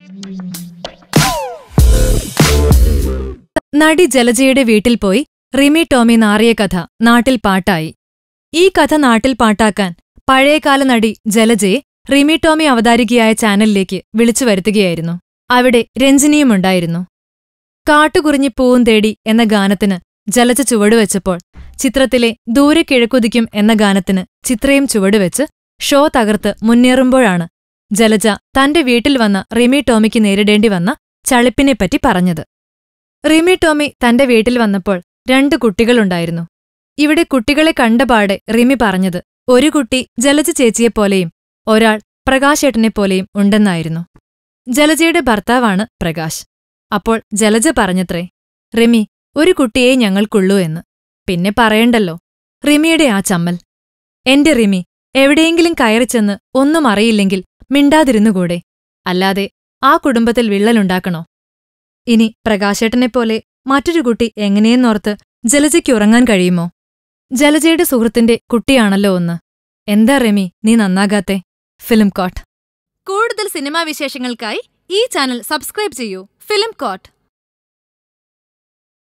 നടി ജലജയുടെ വീട്ടിൽ പോയി റിമി ടോമി നാറിയ കഥ നാട്ടിൽ പാട്ടായി ഈ കഥ നാട്ടിൽ പാട്ടാക്കാൻ പഴയകാല നടി ജലജയെ റിമി ടോമി അവതാരികയായ ചാനലിലേക്ക് വിളിച്ചു വരുത്തുകയായിരുന്നു അവിടെ രഞ്ജിനിയുമുണ്ടായിരുന്നു കാട്ടുകുറിഞ്ഞി പൂവും തേടി എന്ന ഗാനത്തിന് ജലജ ചുവടുവെച്ചപ്പോൾ ചിത്രത്തിലെ ദൂരെ കിഴക്കുതിക്കും എന്ന ഗാനത്തിന് ചിത്രയും ചുവടുവെച്ച് ഷോ തകർത്ത് മുന്നേറുമ്പോഴാണ് ജലജ തന്റെ വീട്ടിൽ വന്ന റിമി ടോമിക്ക് നേരിടേണ്ടി വന്ന ചളിപ്പിനെപ്പറ്റി പറഞ്ഞത് റിമി ടോമി തന്റെ വീട്ടിൽ വന്നപ്പോൾ രണ്ട് കുട്ടികളുണ്ടായിരുന്നു ഇവിടെ കുട്ടികളെ കണ്ടപാടെ റിമി പറഞ്ഞത് ഒരു കുട്ടി ജലജ ചേച്ചിയെപ്പോലെയും ഒരാൾ പ്രകാശേട്ടനെപ്പോലെയും ഉണ്ടെന്നായിരുന്നു ജലജയുടെ ഭർത്താവാണ് പ്രകാശ് അപ്പോൾ ജലജ പറഞ്ഞത്രേ റിമി ഒരു കുട്ടിയെ ഞങ്ങൾക്കുള്ളൂ എന്ന് പിന്നെ പറയണ്ടല്ലോ റിമിയുടെ ആ ചമ്മൽ എന്റെ റിമി എവിടെയെങ്കിലും കയറിച്ചെന്ന് ഒന്നും അറിയില്ലെങ്കിൽ മിണ്ടാതിരുന്നുകൂടെ അല്ലാതെ ആ കുടുംബത്തിൽ വിള്ളലുണ്ടാക്കണോ ഇനി പ്രകാശേട്ടനെപ്പോലെ മറ്റൊരു കുട്ടി എങ്ങനെയെന്നോർത്ത് ജലജയ്ക്ക് ഉറങ്ങാൻ കഴിയുമോ ജലജയുടെ സുഹൃത്തിന്റെ കുട്ടിയാണല്ലോ ഒന്ന് എന്താ റെമി നീ നന്നാകാത്തെ ഫിലിം കോട്ട് കൂടുതൽ സിനിമാ വിശേഷങ്ങൾക്കായി ഈ ചാനൽ സബ്സ്ക്രൈബ് ചെയ്യൂ ഫിലിം കോട്ട്